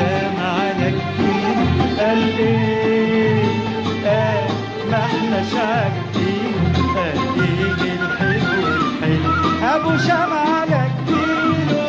شام على جبين قال ايه قال ما احناش عاجبين قال ايه الحلو الحلو ابو شام على جبينه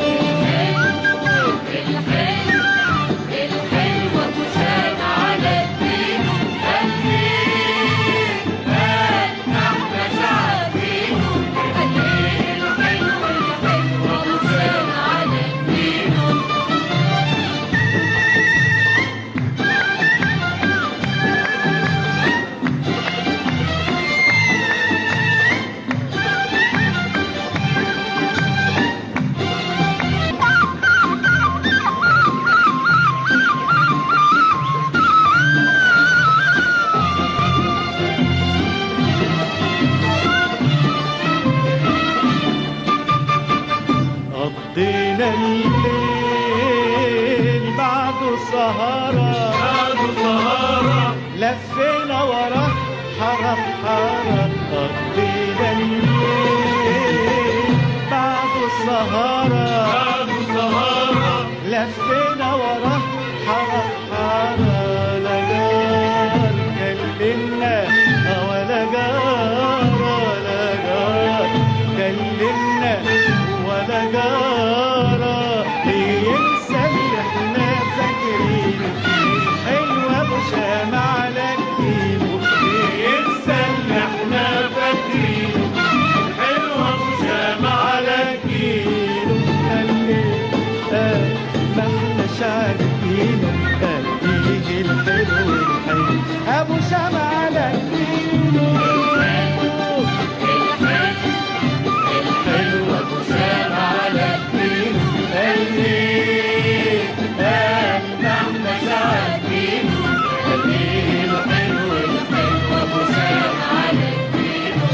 قضينا الليل بعده سهرة لفينا ورا حرم حرم قضينا الليل بعده سهرة لفينا ورا حرم حرم لا جار كلمنا ولا جار ولا جار كلمنا ولا جارة ينسى اللي احنا فاكرينه حلوة ابو شام على جبينه ينسى اللي احنا فاكرينه حلوة ابو شام على جبينه قال ايه قال ما احناش عارفينه قال ايه الحلو الحلو ابو شام على جبينه حلو ابو شام على جبينه قال ايه قال ما احناش عارفينه قال ايه الحلو الحلو ابو شام على جبينه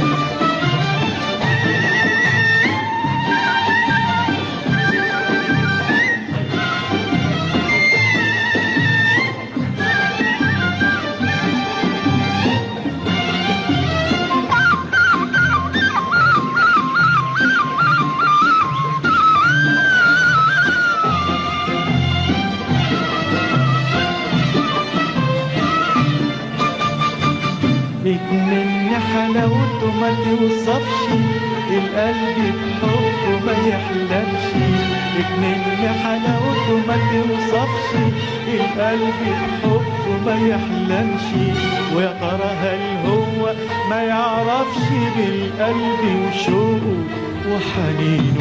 من حلاوته ما توصفش القلب بحبه ما يحلمش من حلاوته ما توصفش القلب بحبه ما يحلمش ويا ترى هل هو ما يعرفش بالقلب وشوقه وحنينه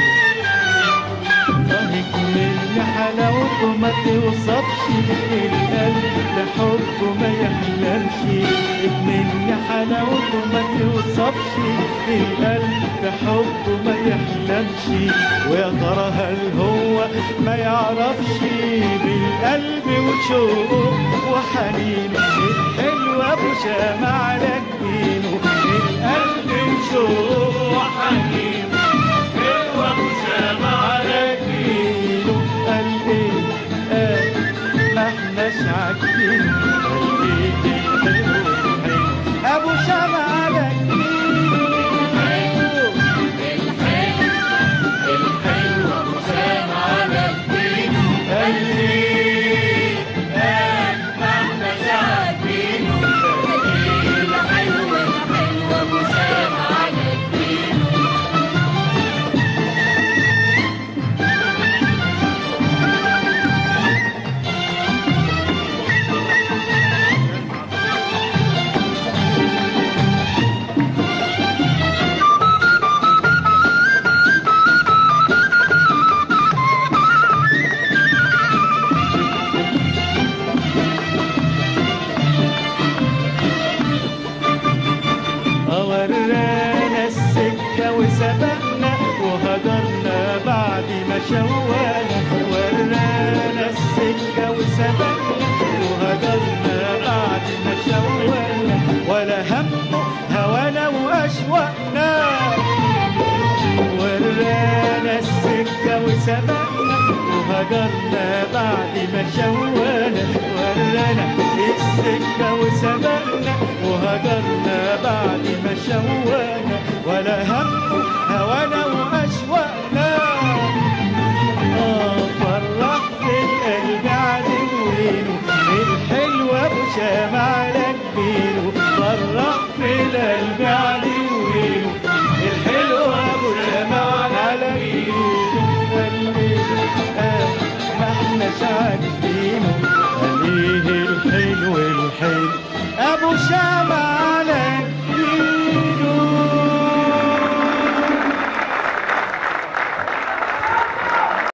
ضحك من حلاوته ما توصفش القلب لحبه ما يحلمش من حلاوته ما توصفش القلب لحبه ما يحلمش ويا ترى هل هو ما يعرفش بالقلب وشوقه وحنينه الحلو ابو شام على جبينه القلب وشوقه وحنينه حلو ابو شام على جبينه قال ايه قال ما احناش عاجبين قال ايه الحلو الحلو ابو شام على جبينه الحلو ابو شام على جبينه قال ايه قال ما احناش عاجبينه قال ايه الحلو الحلو ابو شام على جبينه ورانا السكة وسبقنا وهدرنا بعد ما شوانا ورانا السكة وسبقنا وهدرنا بعد ما شوانا ولا همه هوانا وأشواقنا ورانا السكة وسبقنا وهجرنا بعد ما شوانا ورانا السكة وسبقنا وهجرنا بعد ما شوانا ولا هم هوانا وأشواقنا آه فرحت القلب عليك شمع لكبينه فرح في القلب عليوينه الحلو ابو شمع لكبينه ما احناش عارفينه عليه الحلو الحلو ابو شمع